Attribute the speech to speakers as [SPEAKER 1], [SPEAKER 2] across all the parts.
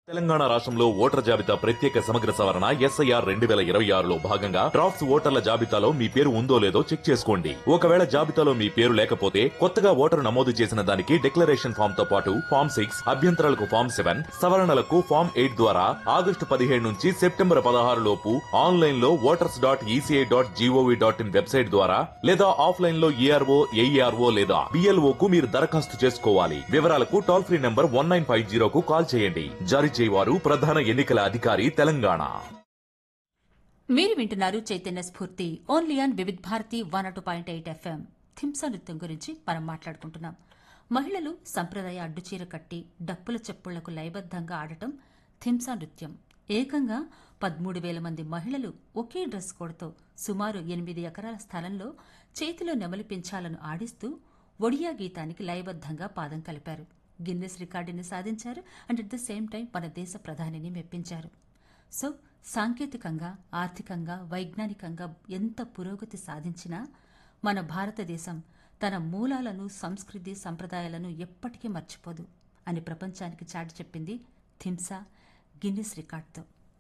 [SPEAKER 1] తెలంగాణ రాష్ట్రంలో ఓటర్ జాబితా ప్రత్యేక సమగ్ర సవరణ ఎస్ఐఆర్ రెండు వేల ఇరవై ఆరులో భాగంగా డ్రాఫ్ట్స్ ఓటర్ల జాబితాలో మీ పేరు ఉందో లేదో చెక్ చేసుకోండి ఒకవేళ జాబితాలో మీ పేరు లేకపోతే కొత్తగా ఓటరు నమోదు చేసిన దానికి డిక్లరేషన్ ఫామ్ తో పాటు ఫామ్ సిక్స్ అభ్యంతరాలకు ఫామ్ సెవెన్ సవరణలకు ఫామ్ ఎయిట్ ద్వారా ఆగస్టు పదిహేడు నుంచి సెప్టెంబర్ పదహారు లోపు ఆన్లైన్ లో voters dot ECI dot G O V dot in website ద్వారా లేదా ఆఫ్లైన్ లో ఏఆర్ఓ ఏఈఆర్ఓ లేదా బిఎల్ఓ కు మీరు దరఖాస్తు చేసుకోవాలి వివరాలకు toll free number one nine five జీరోకు కాల్ చేయండి జారీ చేయవారు ప్రధాన ఎన్నికల అధికారి తెలంగాణ
[SPEAKER 2] మీరు వింటున్నారు Chaitanya Spoorthi only on Vividh Bharati one two point eight FM Dhimsa నృత్యం గురించి మనం మాట్లాడుకుంటున్నాం మహిళలు సంప్రదాయ అడ్డుచీర కట్టి డప్పుల చెప్పుళ్లకు లయబద్ధంగా ఆడటం థింసా నృత్యం ఏకంగా పదమూడు వేల మంది మహిళలు ఒకే డ్రెస్ కోడ్తో సుమారు ఎనిమిది ఎకరాల స్థలంలో చేతిలో నెమలి పింఛాలను ఆడిస్తూ ఒడియా గీతానికి లయబద్ధంగా పాదం కలిపారు గిన్నెస్ రికార్డుని సాధించారు and at the same time మన దేశ ప్రధానిని మెప్పించారు సో సాంకేతికంగా ఆర్థికంగా వైజ్ఞానికంగా ఎంత పురోగతి సాధించినా మన భారతదేశం తన మూలాలను సంస్కృతి సంప్రదాయాలను ఎప్పటికీ మర్చిపోదు అని ప్రపంచానికి చాటి చెప్పింది థింసా గిన్నిస్ రికార్డ్తో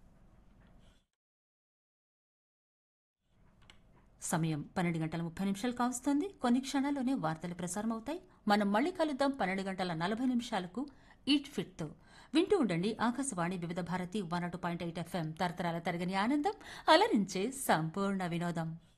[SPEAKER 2] సమయం పన్నెండు గంటల ముప్పై నిమిషాలు కావస్తోంది కొన్ని క్షణాల్లోనే వార్తలు ప్రసారం అవుతాయి మనం మళ్ళీ కలుద్దాం పన్నెండు గంటల నలభై నిమిషాలకు ఈట్ ఫిట్తో వింటూ ఉండండి Akashvani Vividh Bharati one point eight FM తరతరాల తరగని ఆనందం అలరించే సంపూర్ణ వినోదం